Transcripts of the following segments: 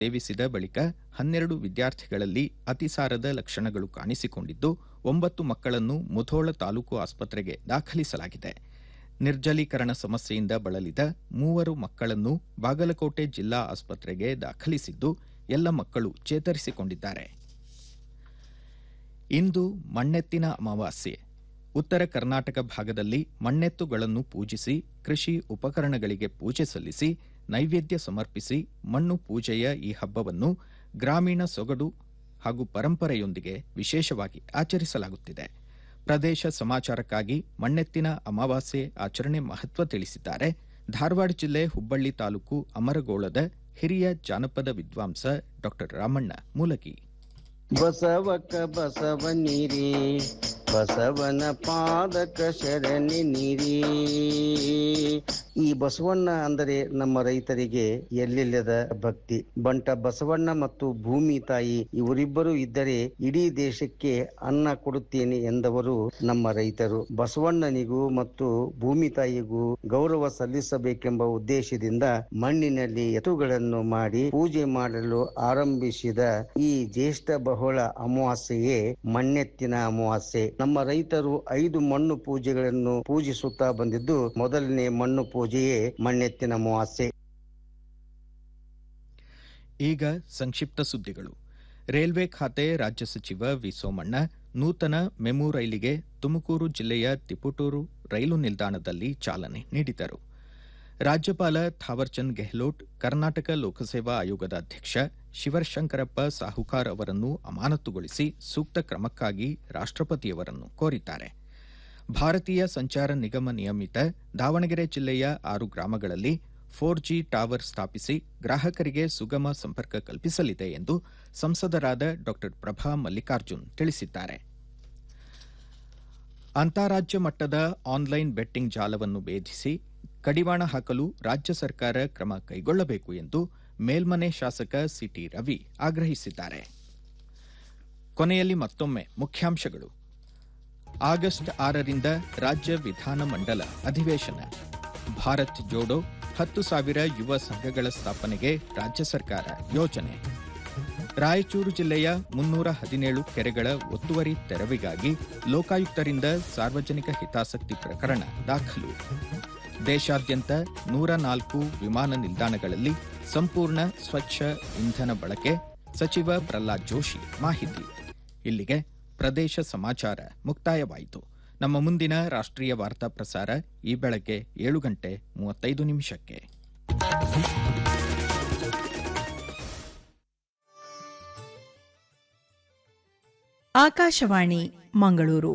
ಸೇವಿಸಿದ ಬಳಿಕ ಹನ್ನೆರಡು ವಿದ್ಯಾರ್ಥಿಗಳಲ್ಲಿ ಅತಿಸಾರದ ಲಕ್ಷಣಗಳು ಕಾಣಿಸಿಕೊಂಡಿದ್ದು ಒಂಬತ್ತು ಮಕ್ಕಳನ್ನು ಮುಧೋಳ ತಾಲೂಕು ಆಸ್ಪತ್ರೆಗೆ ದಾಖಲಿಸಲಾಗಿದೆ ನಿರ್ಜಲೀಕರಣ ಸಮಸ್ಯೆಯಿಂದ ಬಳಲಿದ ಮೂವರು ಮಕ್ಕಳನ್ನು ಬಾಗಲಕೋಟೆ ಜಿಲ್ಲಾ ಆಸ್ಪತ್ರೆಗೆ ದಾಖಲಿಸಿದ್ದು ಎಲ್ಲ ಮಕ್ಕಳು ಚೇತರಿಸಿಕೊಂಡಿದ್ದಾರೆ ಇಂದು ಮಣ್ಣೆತ್ತಿನ ಅಮಾವಾಸ್ಯೆ ಉತ್ತರ ಕರ್ನಾಟಕ ಭಾಗದಲ್ಲಿ ಮಣ್ಣೆತ್ತುಗಳನ್ನು ಪೂಜಿಸಿ ಕೃಷಿ ಉಪಕರಣಗಳಿಗೆ ಪೂಜೆ ಸಲ್ಲಿಸಿ ನೈವೇದ್ಯ ಸಮರ್ಪಿಸಿ ಮಣ್ಣು ಪೂಜೆಯ ಈ ಹಬ್ಬವನ್ನು ಗ್ರಾಮೀಣ ಸೊಗಡು ಹಾಗೂ ಪರಂಪರೆಯೊಂದಿಗೆ ವಿಶೇಷವಾಗಿ ಆಚರಿಸಲಾಗುತ್ತಿದೆ ಪ್ರದೇಶ ಸಮಾಚಾರಕ್ಕಾಗಿ ಮಣ್ಣೆತ್ತಿನ ಅಮಾವಾಸ್ಯೆ ಆಚರಣೆ ಮಹತ್ವ ತಿಳಿಸಿದ್ದಾರೆ ಧಾರವಾಡ ಜಿಲ್ಲೆ ಹುಬ್ಬಳ್ಳಿ ತಾಲೂಕು ಅಮರಗೋಳದ ಹಿರಿಯ ಜಾನಪದ ವಿದ್ವಾಂಸ ಡಾ ರಾಮಣ್ಣ ಮೂಲಗಿ ಬಸವಕ ಬಸವನಿರಿ ಬಸವನ ಪಾದಕ ಶರಣಿ ಈ ಬಸವಣ್ಣ ಅಂದರೆ ನಮ್ಮ ರೈತರಿಗೆ ಎಲ್ಲಿಲ್ಲದ ಭಕ್ತಿ ಬಂಟ ಬಸವಣ್ಣ ಮತ್ತು ಭೂಮಿ ತಾಯಿ ಇವರಿಬ್ಬರು ಇದ್ದರೆ ಇಡೀ ದೇಶಕ್ಕೆ ಅನ್ನ ಕೊಡುತ್ತೇನೆ ಎಂದವರು ನಮ್ಮ ರೈತರು ಬಸವಣ್ಣನಿಗೂ ಮತ್ತು ಭೂಮಿ ತಾಯಿಗೂ ಗೌರವ ಸಲ್ಲಿಸಬೇಕೆಂಬ ಉದ್ದೇಶದಿಂದ ಮಣ್ಣಿನಲ್ಲಿ ಎತ್ತುಗಳನ್ನು ಮಾಡಿ ಪೂಜೆ ಮಾಡಲು ಆರಂಭಿಸಿದ ಈ ಜ್ಯೇಷ್ಠ ಬಹುಳ ಅಮಾವಾಸ್ಯೆಯೇ ಮಣ್ಣೆತ್ತಿನ ಅಮಾವಾಸ್ಯೆ ನಮ್ಮ ರೈತರು ಐದು ಮಣ್ಣು ಪೂಜೆಗಳನ್ನು ಪೂಜಿಸುತ್ತಾ ಬಂದಿದ್ದು ಮೊದಲನೇ ಮಣ್ಣು ಪೂಜೆಯೇ ಮಣ್ಣೆತ್ತಿನ ಅಮಾವಾಸ್ಯೆ ಈಗ ಸಂಕ್ಷಿಪ್ತ ಸುದ್ದಿಗಳು ರೈಲ್ವೆ ಖಾತೆ ರಾಜ್ಯ ಸಚಿವ ವಿ ಸೋಮಣ್ಣ ನೂತನ ಮೆಮು ರೈಲಿಗೆ ತುಮಕೂರು ಜಿಲ್ಲೆಯ ತಿಪುಟೂರು ರೈಲು ನಿಲ್ದಾಣದಲ್ಲಿ ಚಾಲನೆ ನೀಡಿದರು ರಾಜ್ಯಪಾಲ ಥಾವರ್ಚಂದ್ ಗೆಹ್ಲೋಟ್ ಕರ್ನಾಟಕ ಲೋಕಸೇವಾ ಆಯೋಗದ ಅಧ್ಯಕ್ಷ ಶಿವಶಂಕರಪ್ಪ ಸಾಹುಕಾರ್ ಅವರನ್ನು ಅಮಾನತುಗೊಳಿಸಿ ಸೂಕ್ತ ಕ್ರಮಕ್ಕಾಗಿ ರಾಷ್ಟ್ರಪತಿಯವರನ್ನು ಕೋರಿದ್ದಾರೆ ಭಾರತೀಯ ಸಂಚಾರ ನಿಗಮ ನಿಯಮಿತ ದಾವಣಗೆರೆ ಜಿಲ್ಲೆಯ ಆರು ಗ್ರಾಮಗಳಲ್ಲಿ ಫೋರ್ ಜಿ ಟವರ್ ಸ್ಥಾಪಿಸಿ ಗ್ರಾಹಕರಿಗೆ ಸುಗಮ ಸಂಪರ್ಕ ಕಲ್ಪಿಸಲಿದೆ ಎಂದು ಸಂಸದರಾದ ಡಾ ಪ್ರಭಾ ಮಲ್ಲಿಕಾರ್ಜುನ್ ತಿಳಿಸಿದ್ದಾರೆ ಅಂತಾರಾಜ್ಯ ಮಟ್ಟದ ಆನ್ಲೈನ್ ಬೆಟ್ಟಿಂಗ್ ಜಾಲವನ್ನು ಭೇದಿಸಿ ಕಡಿವಾಣ ಹಾಕಲು ರಾಜ್ಯ ಸರ್ಕಾರ ಕ್ರಮ ಕೈಗೊಳ್ಳಬೇಕು ಎಂದು ಮೇಲ್ಮನೆ ಶಾಸಕ ಸಿಟಿ ರವಿ ಆಗ್ರಹಿಸಿದ್ದಾರೆ ಕೊನೆಯಲ್ಲಿ ಮತ್ತೊಮ್ಮೆ ಮುಖ್ಯಾಂಶಗಳು ಆಗಸ್ಟ್ ಆರರಿಂದ ರಾಜ್ಯ ವಿಧಾನಮಂಡಲ ಅಧಿವೇಶನ ಭಾರತ್ ಜೋಡೋ ಹತ್ತು ಸಾವಿರ ಯುವ ಸಂಘಗಳ ಸ್ಥಾಪನೆಗೆ ರಾಜ್ಯ ಸರ್ಕಾರ ಯೋಜನೆ ರಾಯಚೂರು ಜಿಲ್ಲೆಯ ಮುನ್ನೂರ ಹದಿನೇಳು ಕೆರೆಗಳ ಒತ್ತುವರಿ ತೆರವಿಗಾಗಿ ಲೋಕಾಯುಕ್ತರಿಂದ ಸಾರ್ವಜನಿಕ ಹಿತಾಸಕ್ತಿ ಪ್ರಕರಣ ದಾಖಲು ದೇಶಾದ್ಯಂತ ನೂರ ನಾಲ್ಕು ವಿಮಾನ ನಿಲ್ದಾಣಗಳಲ್ಲಿ ಸಂಪೂರ್ಣ ಸ್ವಚ್ಛ ಇಂಧನ ಬಳಕೆ ಸಚಿವ ಪ್ರಹ್ಲಾದ್ ಜೋಶಿ ಮಾಹಿತಿ ಇಲ್ಲಿಗೆ ಪ್ರದೇಶ ಸಮಾಚಾರ ಮುಕ್ತಾಯವಾಯಿತು ನಮ್ಮ ಮುಂದಿನ ರಾಷ್ಟ್ರೀಯ ವಾರ್ತಾ ಪ್ರಸಾರ ಈ ಬೆಳಗ್ಗೆ ಏಳು ಗಂಟೆ ಮೂವತ್ತೈದು ನಿಮಿಷಕ್ಕೆ ಆಕಾಶವಾಣಿ ಮಂಗಳೂರು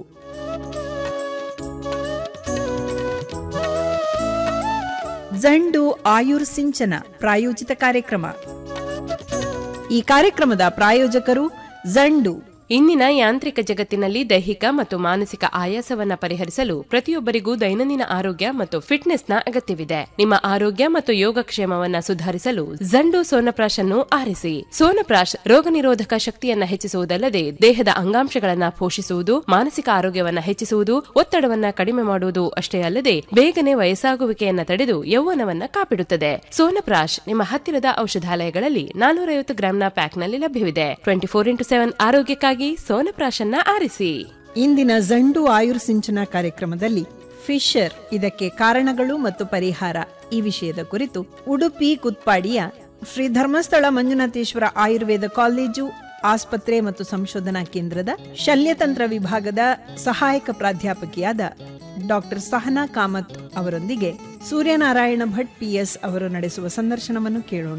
ಜಂಡು ಆಯುರ್ ಸಿಂಚನ ಪ್ರಾಯೋಜಿತ ಕಾರ್ಯಕ್ರಮ ಈ ಕಾರ್ಯಕ್ರಮದ ಪ್ರಾಯೋಜಕರು ಜಂಡು ಇಂದಿನ ಯಾಂತ್ರಿಕ ಜಗತ್ತಿನಲ್ಲಿ ದೈಹಿಕ ಮತ್ತು ಮಾನಸಿಕ ಆಯಾಸವನ್ನ ಪರಿಹರಿಸಲು ಪ್ರತಿಯೊಬ್ಬರಿಗೂ ದೈನಂದಿನ ಆರೋಗ್ಯ ಮತ್ತು ಫಿಟ್ನೆಸ್ನ ಅಗತ್ಯವಿದೆ ನಿಮ್ಮ ಆರೋಗ್ಯ ಮತ್ತು ಯೋಗಕ್ಷೇಮವನ್ನ ಸುಧಾರಿಸಲು ಜಂಡು ಸೋನಪ್ರಾಶ್ ಅನ್ನು ಆರಿಸಿ ಸೋನಪ್ರಾಶ್ ರೋಗ ನಿರೋಧಕ ಶಕ್ತಿಯನ್ನ ಹೆಚ್ಚಿಸುವುದಲ್ಲದೆ ದೇಹದ ಅಂಗಾಂಶಗಳನ್ನ ಪೋಷಿಸುವುದು ಮಾನಸಿಕ ಆರೋಗ್ಯವನ್ನ ಹೆಚ್ಚಿಸುವುದು ಒತ್ತಡವನ್ನ ಕಡಿಮೆ ಮಾಡುವುದು ಅಷ್ಟೇ ಅಲ್ಲದೆ ಬೇಗನೆ ವಯಸ್ಸಾಗುವಿಕೆಯನ್ನ ತಡೆದು ಯೌವನವನ್ನ ಕಾಪಿಡುತ್ತದೆ ಸೋನಪ್ರಾಶ್ ನಿಮ್ಮ ಹತ್ತಿರದ ಔಷಧಾಲಯಗಳಲ್ಲಿ ನಾನೂರೈವತ್ತು ಗ್ರಾಂನ ಪ್ಯಾಕ್ನಲ್ಲಿ ಲಭ್ಯವಿದೆ ಟ್ವೆಂಟಿ ಫೋರ್ ಇಂಟು ಸೆವೆನ್ ಆರೋಗ್ಯಕ್ಕಾಗಿ ಸೋನಪ್ರಾಶನ್ನ ಆರಿಸಿ ಇಂದಿನ ಜಂಡು ಆಯುರ್ ಸಿಂಚನ ಕಾರ್ಯಕ್ರಮದಲ್ಲಿ ಫಿಶರ್ ಇದಕ್ಕೆ ಕಾರಣಗಳು ಮತ್ತು ಪರಿಹಾರ ಈ ವಿಷಯದ ಕುರಿತು ಉಡುಪಿ ಕುತ್ಪಾಡಿಯ ಶ್ರೀ ಧರ್ಮಸ್ಥಳ ಮಂಜುನಾಥೇಶ್ವರ ಆಯುರ್ವೇದ ಕಾಲೇಜು ಆಸ್ಪತ್ರೆ ಮತ್ತು ಸಂಶೋಧನಾ ಕೇಂದ್ರದ ಶಲ್ಯತಂತ್ರ ವಿಭಾಗದ ಸಹಾಯಕ ಪ್ರಾಧ್ಯಾಪಕಿಯಾದ ಡಾಕ್ಟರ್ ಸಹನಾ ಕಾಮತ್ ಅವರೊಂದಿಗೆ ಸೂರ್ಯನಾರಾಯಣ ಭಟ್ ಪಿಎಸ್ ಅವರು ನಡೆಸುವ ಸಂದರ್ಶನವನ್ನು ಕೇಳೋಣ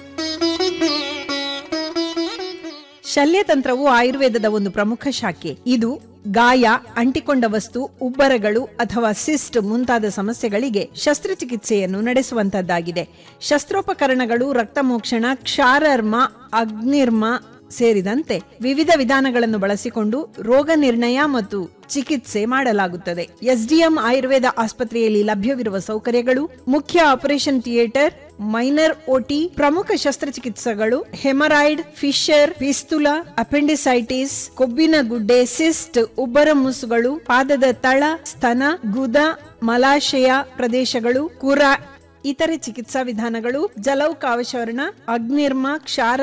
ಶಲ್ಯತಂತ್ರವು ಆಯುರ್ವೇದದ ಒಂದು ಪ್ರಮುಖ ಶಾಖೆ ಇದು ಗಾಯ ಅಂಟಿಕೊಂಡ ವಸ್ತು ಉಬ್ಬರಗಳು ಅಥವಾ ಸಿಸ್ಟ್ ಮುಂತಾದ ಸಮಸ್ಯೆಗಳಿಗೆ ಶಸ್ತ್ರಚಿಕಿತ್ಸೆಯನ್ನು ನಡೆಸುವಂತದ್ದಾಗಿದೆ ಶಸ್ತ್ರೋಪಕರಣಗಳು ರಕ್ತಮೋಕ್ಷಣ ಕ್ಷಾರರ್ಮ ಅಗ್ನಿರ್ಮ ಸೇರಿದಂತೆ ವಿವಿಧ ವಿಧಾನಗಳನ್ನು ಬಳಸಿಕೊಂಡು ರೋಗ ನಿರ್ಣಯ ಮತ್ತು ಚಿಕಿತ್ಸೆ ಮಾಡಲಾಗುತ್ತದೆ ಎಸ್ಡಿಎಂ ಆಯುರ್ವೇದ ಆಸ್ಪತ್ರೆಯಲ್ಲಿ ಲಭ್ಯವಿರುವ ಸೌಕರ್ಯಗಳು ಮುಖ್ಯ ಆಪರೇಷನ್ ಥಿಯೇಟರ್ ಮೈನರ್ ಓಟಿ ಪ್ರಮುಖ ಶಸ್ತ್ರಚಿಕಿತ್ಸೆಗಳು ಹೆಮರಾಯ್ಡ್ ಫಿಶರ್ ಪಿಸ್ತುಲಾ ಅಪೆಂಡಿಸೈಟಿಸ್ ಕೊಬ್ಬಿನ ಗುಡ್ಡೆ ಸಿಸ್ಟ್ ಉಬ್ಬರ ಮುಸುಗಳು ಪಾದದ ತಳ ಸ್ತನ ಗುದ ಮಲಾಶಯ ಪ್ರದೇಶಗಳು ಕುರ ಇತರೆ ಚಿಕಿತ್ಸಾ ವಿಧಾನಗಳು ಜಲೌಕಾವಶರಣ ಅಗ್ನಿರ್ಮ ಕ್ಷಾರ